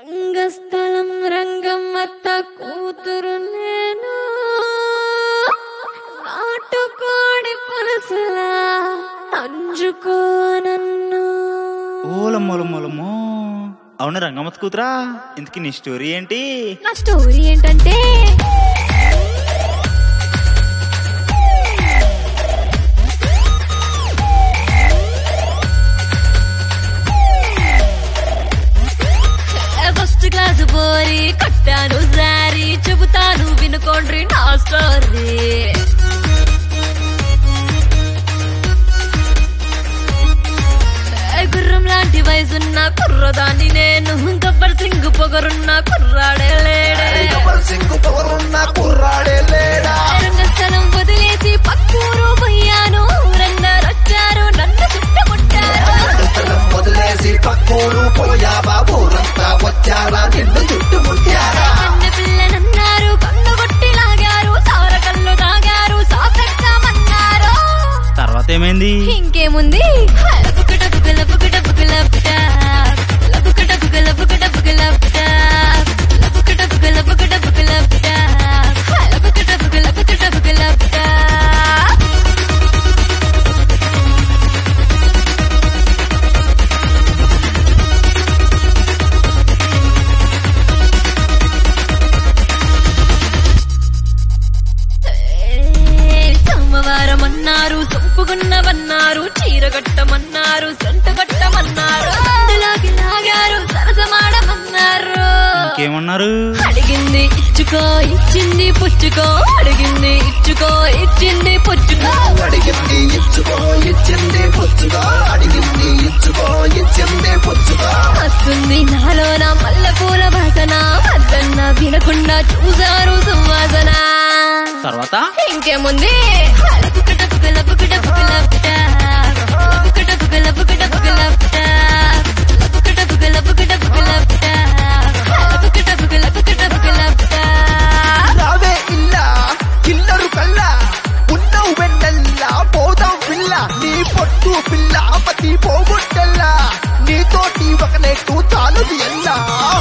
రంగస్థలం రంగమ్మత్త కూతురు నేను నాటుకోడి పులుసులా నంజుకో నన్ను ఓలమ్మోలమ్మోలమ్మో అవును రంగమ్మత్ కూతురా ఇంతకీ నీ స్టోరీ ఏంటి నా స్టోరీ ఏంటంటే ఫస్ట్ క్లాస్ పోరి కట్టాను సారీ చెబుతాను వినుకోండ్రి నా స్టోరీ ఏ గుర్రం లాంటి వయసున్న కుర్రదాన్ని నేను గబ్బర్ సింగ్ పొగరున్న కుర్రాడే లేడే గబ్బర్ సింగ్ పొగరున్న కుర్రాడే లేడా రంగస్థలం వదిలేసి పక్కూరు పోయాను ఊరందరూ వచ్చారు నన్ను చుట్టుముట్టారు స్థలం వదిలేసి పక్కూరు పోయావా ఊరంతా వచ్చారా నిన్ను చుట్టుముట్టారా కన్న పిల్లనన్నారు కన్ను కొట్టి లాగారు సౌర కళ్ళు తాగారు సాపెట్టామన్నారు తర్వాత ఏమైంది ఇంకేముంది లబుకట బుగల బుగట బుగల బుటా. లబుకట బుగల బుగట బుగల బుటా. లబుకట బుగల బుగట బుగల బుటా. లబుకట బుగల బుగట బుగల బుటా. సోమవారం అన్నారు సొంపుగున్నవన్నారు చీర కట్టమన్నారు సొంత కట్టమన్నారు అందులోకి లాగారు సరసమాడమన్నారు ఇంకేమన్నారు అడిగింది ఇచ్చుకో ఇచ్చింది పుచ్చుకో అడిగింది ఇచ్చుకో ఇచ్చింది పుచ్చుకో అడిగింది ఇచ్చుకో ఇచ్చింది పుచ్చుకో అడిగింది ఇచ్చుకో ఇచ్చింది పుచ్చుకో వస్తుంది నాలోన మల్లెపూల వాసన వద్దన్న వినకుండా చూసారు సువాసన తర్వాత ఇంకేముంది లబుకట బుగల బుగట బుగల బుటా. లబుకట బుగల బుగట బుగల బుటా. లబుకట బుగల బుగట బుగల బుటా. లబుకట బుగల బుగట బుగల బుటా. రావే ఇల్ల కిల్లరు కళ్ళ ఉన్నవు వెన్నెల్ల పోదాం పిల్ల నీ పొట్టు పిల్ల పతి పోగొట్టెల్ల నీతోటి ఒక నెట్టు చాలుది ఎల్లా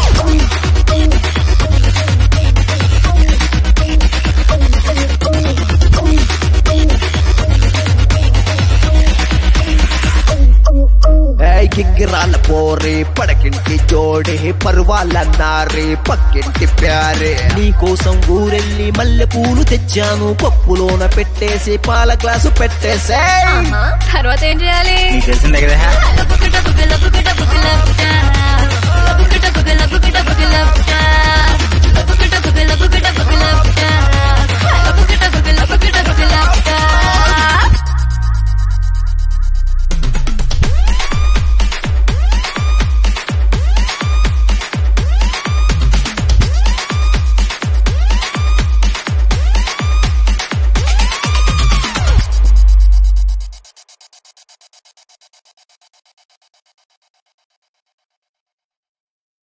ఏయ్ కింగిరాల పోరే పడకింటి జోడే పర్వాలన్నారే పక్కింటి ప్యారే నీకోసం ఊరెళ్ళి మల్లె పూలు తెచ్చాను పప్పులోన పెట్టేసి పాల గ్లాసు పెట్టేసే ఆహా, తర్వాత ఏం చేయాలి నీకు తెలిసిందే కదా లబుకట బుగల బుగట బుగల బుటా. లబుకట బుగల